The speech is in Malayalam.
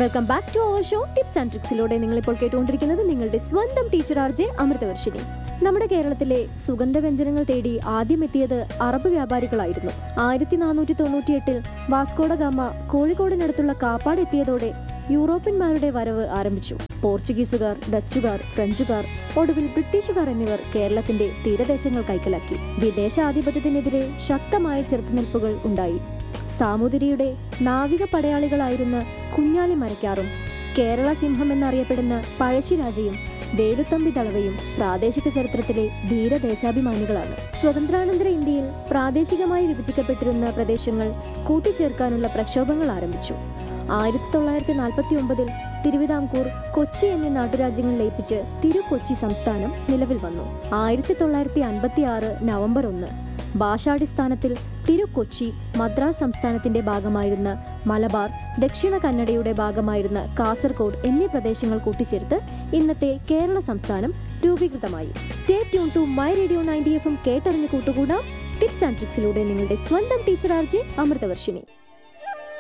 welcome back to our show tips and ട്രിക്സിലൂടെ നിങ്ങൾ ഇപ്പോൾ കേട്ടുകൊണ്ടിരിക്കുന്നത് നിങ്ങളുടെ സ്വന്തം ടീച്ചർ ആർ ജെ അമൃതവർഷിനി നമ്മുടെ കേരളത്തിലെ സുഗന്ധവ്യഞ്ജനങ്ങൾ തേടി ആദ്യം എത്തിയത് അറബ് വ്യാപാരികളായിരുന്നു ആയിരത്തി നാനൂറ്റി തൊണ്ണൂറ്റിയെട്ടിൽ വാസ്കോഡ ഗാമ കോഴിക്കോടിനടുത്തുള്ള കാപ്പാട് എത്തിയതോടെ യൂറോപ്യന്മാരുടെ വരവ് ആരംഭിച്ചു പോർച്ചുഗീസുകാർ ഡച്ചുകാർ ഫ്രഞ്ചുകാർ ഒടുവിൽ ബ്രിട്ടീഷുകാർ എന്നിവർ കേരളത്തിന്റെ തീരദേശങ്ങൾ കൈക്കലാക്കി വിദേശാധിപത്യത്തിനെതിരെ ശക്തമായ ചെറുത്തുനിൽപ്പുകൾ ഉണ്ടായി സാമൂതിരിയുടെ നാവിക പടയാളികളായിരുന്ന കുഞ്ഞാലി മരക്കാറും കേരള സിംഹം എന്നറിയപ്പെടുന്ന പഴശ്ശിരാജയും വേലുത്തമ്പി ദളവയും പ്രാദേശിക ചരിത്രത്തിലെ ധീരദേശാഭിമാനികളാണ് സ്വതന്ത്രാനന്തര ഇന്ത്യയിൽ പ്രാദേശികമായി വിഭജിക്കപ്പെട്ടിരുന്ന പ്രദേശങ്ങൾ കൂട്ടിച്ചേർക്കാനുള്ള പ്രക്ഷോഭങ്ങൾ ആരംഭിച്ചു ആയിരത്തി തൊള്ളായിരത്തി നാൽപ്പത്തി ഒമ്പതിൽ തിരുവിതാംകൂർ കൊച്ചി എന്നീ നാട്ടുരാജ്യങ്ങൾ ലയിപ്പിച്ച് തിരുകൊച്ചി സംസ്ഥാനം നിലവിൽ വന്നു ആയിരത്തി തൊള്ളായിരത്തി അൻപത്തി ആറ് നവംബർ ഒന്ന് ഭാഷാടിസ്ഥാനത്തിൽ തിരുക്കൊച്ചി മദ്രാസ് സംസ്ഥാനത്തിന്റെ ഭാഗമായിരുന്ന മലബാർ ദക്ഷിണ കന്നഡയുടെ ഭാഗമായിരുന്ന കാസർഗോഡ് എന്നീ പ്രദേശങ്ങൾ കൂട്ടിച്ചേർത്ത് ഇന്നത്തെ കേരള സംസ്ഥാനം രൂപീകൃതമായി stay tune to my radio ninety എഫും കേട്ടറിഞ്ഞ് കൂട്ടുകൂടാം ടിപ്സ് ആൻഡ് ട്രിക്സിലൂടെ നിങ്ങളുടെ സ്വന്തം ടീച്ചർ ആർജെ അമൃതവർഷിണി